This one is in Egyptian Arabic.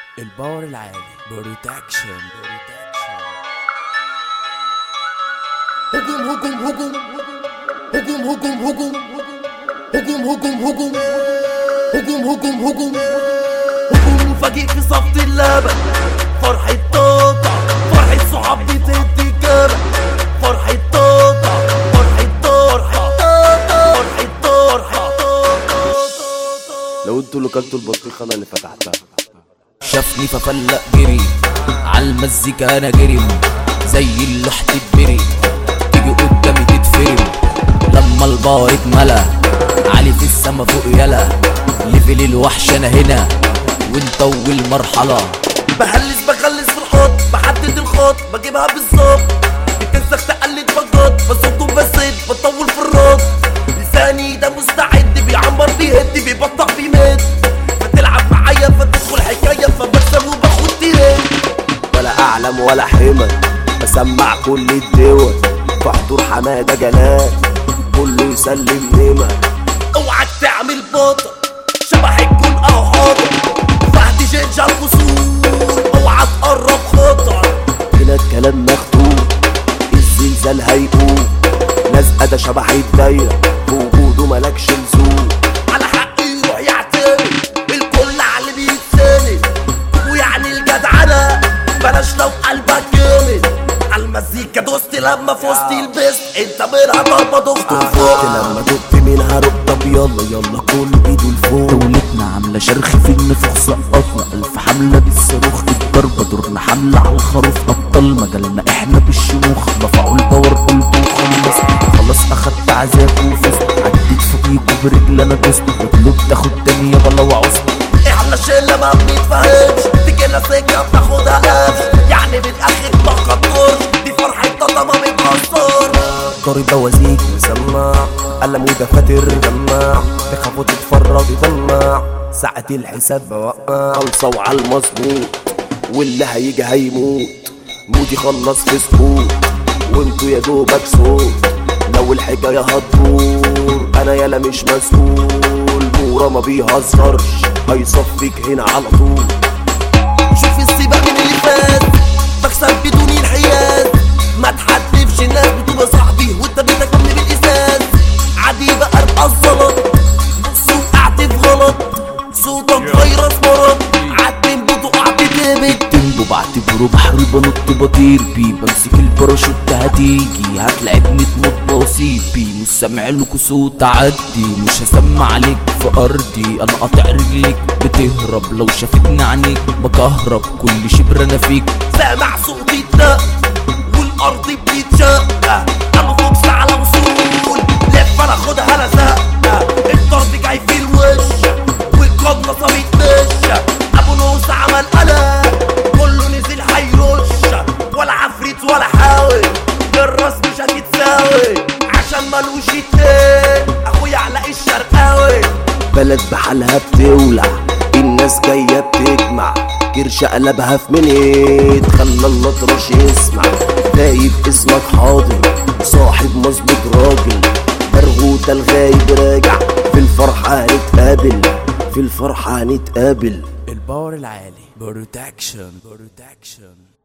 الباور العالي بروتكشن هجوم هجوم هجوم هجوم هجوم هجوم هجوم هجوم هجوم هجوم هجوم هجوم هجوم فاجئ في صفت اللبن فرحة طاطا فرحة صحاب بتدي جبل فرحة طاطا فرحة طاطا فرحة طاطا لو انتوا اللي كلتوا البطيخه انا اللي فتحتها شافني ففلق جري عالمزيكا انا جري زي اللوح تتبري تيجي قدامي تتفرم لما البار اتملى علي في السما فوق يلا ليفل الوحش انا هنا ونطول مرحله بهلس بخلص في الحوض بحدد الخط بجيبها بالظبط بتنسخ تقلد بجد بصوت وبسد بطول في الرد لساني ده مستعد بيعمر بيهد بيبطأ بيمد بتلعب معايا فتدخل حكايه فبكسب وباخد ترند ولا اعلم ولا حمل بسمع كل الدول في حضور حماده جلال كله يسلم نمر اوعك تعمل بطل شبح الجون اهو حاضر فهد جينجا القصور اوعى تقرب خطر هنا الكلام مختوم الزلزال هيقوم لازقه ده شبح الدايره في وجوده ملكش لزوم على حقي يروح يعتمد الكل على اللي بيتسند ويعني الجدعنة بلاش لو قلبك جامد على المزيكا دوست لما فزت لبست انت منها ضربة دخت عرفت فوق لما دقت منها رق طب يلا يلا كل ايده لفوق دولتنا عاملة شرخ في النفوخ سقطنا ألف حملة بالصاروخ الضربة دورنا حملة على الخروف أبطال مجالنا إحنا بالشموخ رفعوا الباور قلت وخلص خلاص أخدت عذاب وفزت عديت فوقيكوا برجل أنا دوست واطلب تاخد تاني يابا لو عوزت احنا شلة ما بنتفهمش تجينا سكة بتاخدها قفش يعني بتأخر ما خطرش دي فرحة تاتا ما بتهزر ضارب بوازيك مسمع قلم ودفاتر جمع تخاف تتفرج تدمع ساعة الحساب بوقع خلصة وعلى المظبوط واللي هيجي هيموت مودي خلص في سكوت وانتوا يا دوبك صوت لو الحكاية هتدور انا يالا مش مسؤول مورا ما بيهزرش هيصفيك هنا على طول شوف السباق من اللي فات بكسب بدون انحياز ما تحدفش الناس بتبقى صاحبي وانت بتكمل بالازاز عادي بقى ابقى الزلط وقعت في غلط صوتك فيروس مرض عدم بتقع بتهبط تنبو بعتبره بحر بنط بطير بيه بمسك الباراشوت هتيجي هتلعبني تموت بواسيب بيه مش سامع لكوا صوت عدي مش هسمع عليك في ارضي انا قاطع رجليك بتهرب لو شافتني عنيك بكهرب كل شبر انا فيك سامع صوت الدق والارض بتتشق انا فوكس على وصول لف انا خدها لزقه الضرب جاي في الوش والقبضه بتمش ابو نوس عمل قلق كله نزل هيرش ولا عفريت ولا حاول الراس مش هتتساوي عشان ملوش اتنين اخويا علاء الشرقاوي بلد بحالها بتولع الناس جاية بتجمع كرش قلبها في منيت خلى الأطرش يسمع غايب اسمك حاضر صاحب مظبوط راجل برغوت الغايب راجع في الفرحة هنتقابل في الفرحة هنتقابل الباور العالي بروتكشن بروتكشن